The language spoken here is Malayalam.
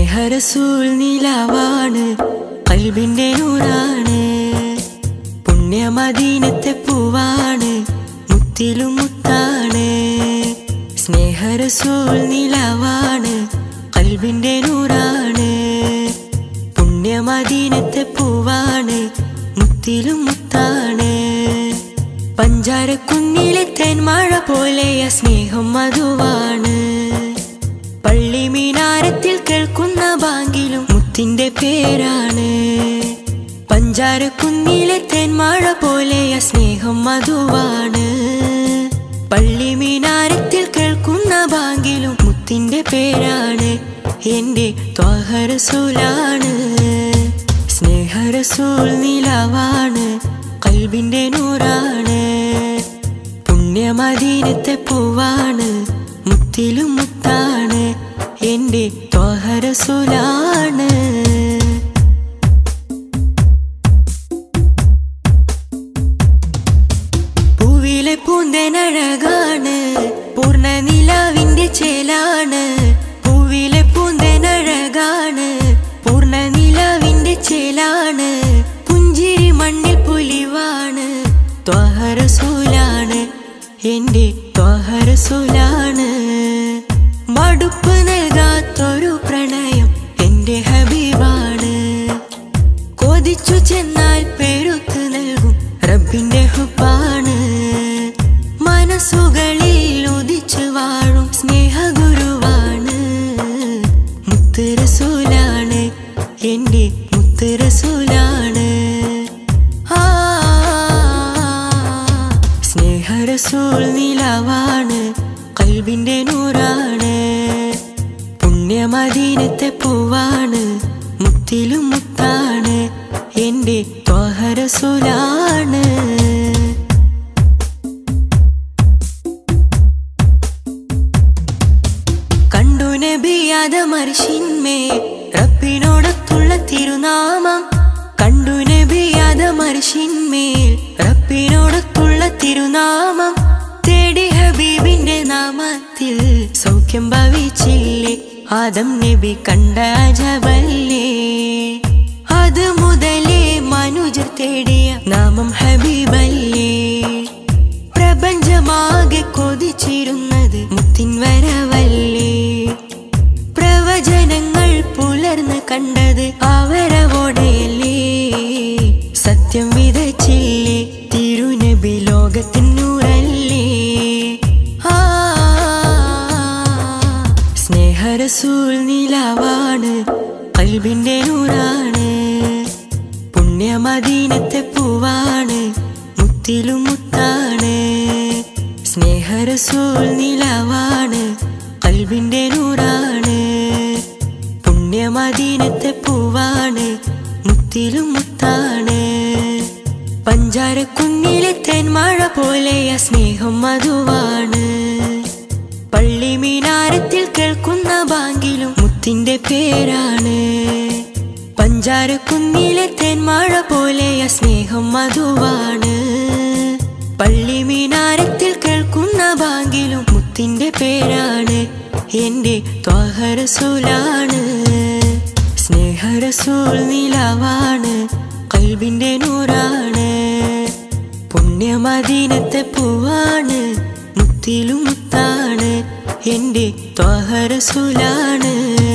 സ്നേഹരസൂൽ നിലാവാണ് കൽബിന്റെ നൂറാണ് പുണ്യമദീനത്തെ പൂവാണ് മുത്തിലും മുത്താണ് സ്നേഹരസൂൽ നിലാവാണ് കൽബിന്റെ നൂറാണ് പുണ്യമദീനത്തെ പൂവാണ് മുത്തിലും മുത്താണ് പഞ്ചാരക്കുന്നിലെ തേന്മഴ പോലെയ സ്നേഹം മധുവാണ് പള്ളി മീനാരത്തിൽ കേൾക്കുന്ന ബാങ്കിലും മുത്തിന്റെ പേരാണ് പഞ്ചാരക്കുന്നിലെ തേന്മഴ പോലെയ സ്നേഹം മധുവാണ് പള്ളി മീനാരത്തിൽ കേൾക്കുന്ന ബാങ്കിലും മുത്തിന്റെ പേരാണ് എന്റെ ത്വാഹരസൂലാണ് സ്നേഹരസൂൽ നിലാവാണ് കൽബിന്റെ നൂറാണ് പുണ്യമദീനത്തെ പൂവാണ് മുത്തിലും മുത്താണ് എന്റെ ത്വാഹരസൂലാണ് പൂവിലെ പൂന്തനഴകാണ് പൂർണ്ണ നിലാവിന്റെ ചേലാണ് പൂവിലെ പൂന്തനഴകാണ് പൂർണ്ണ നിലാവിന്റെ ചേലാണ് പുഞ്ചിരി മണ്ണിൽ പുലിവാണ് ത്വഹരസൂലാണ് എന്റെ ത്വഹരസൂലാണ് മടുപ്പ് നൽകാത്തൊരു പ്രണയം എന്റെ ഹബീബാണ് കൊതിച്ചു ചെന്നാൽ പെരുത്ത് നൽകും റബ്ബിന്റെ ഹുബാണ് മനസ്സുകളിൽ ഉദിച്ചു വാഴും സ്നേഹഗുരുവാണ് മുത്തുരസൂലാണ് എന്റെ മുത്തുരസൂലാണ് ആ സ്നേഹരസൂൽ നിലാവാണ് കൽബിന്റെ നൂറാണ് പുണ്യമദീനത്തെ പൂവാണ് മുത്തിലും മുത്താണ് എന്റെ ത്വഹരസൂലാണ് കണ്ടു നബിയാത മർഷിന്മേ റബ്ബിനോടത്തുള്ള തിരുനാമം കണ്ടു നബിയാത മർഷിന്മേൽ റബ്ബിനോടത്തുള്ള തിരുനാമം തേടി ഹബീബിന്റെ നാമത്തിൽ സൗഖ്യം ഭവിച്ചില്ലേ ആദം നബി കണ്ട അജബല്ലേ അത് മുതലേ മനുജർ തേടിയ നാമം ഹബീബല്ലേ പ്രപഞ്ചമാകെ കൊതിച്ചിരുന്നത് മുത്തിൻ വരവല്ലേ പ്രവചനങ്ങൾ പുലർന്ന് കണ്ടത് അവരവോടെയല്ലേ സത്യം വിതച്ചില്ലേ തിരുനബി ലോകത്തിനൂറല്ലേ ആ സ്നേഹരസൂൽ നിലാവാണ് കൽബിന്റെ നൂറാണ് പുണ്യമദീനത്തെ പൂവാണ് മുത്തിലും മുത്താണ് സ്നേഹരസൂൽ നിലാവാണ് കൽബിന്റെ നൂറാണ് പുണ്യമദീനത്തെ പൂവാണ് മുത്തിലും മുത്താണ് പഞ്ചാരക്കുന്നിലെ തേന്മഴ പോലെയ സ്നേഹം മധുവാണ് പള്ളി മീനാരത്തിൽ കേൾക്കുന്ന ബാങ്കിലും മുത്തിന്റെ പേരാണ് പഞ്ചാരക്കുന്നിലെ തേന്മഴ പോലെയ സ്നേഹം മധുവാണ് പള്ളി മീനാരത്തിൽ കേൾക്കുന്ന ബാങ്കിലും മുത്തിന്റെ പേരാണ് എന്റെ ത്വാഹരസൂലാണ് സ്നേഹരസൂൽ നിലാവാണ് കൽബിന്റെ നൂറാണ് പുണ്യമദീനത്തെ പൂവാണ് മുത്തിലും മുത്താണ് എന്റെ ത്വാഹരസൂലാണ്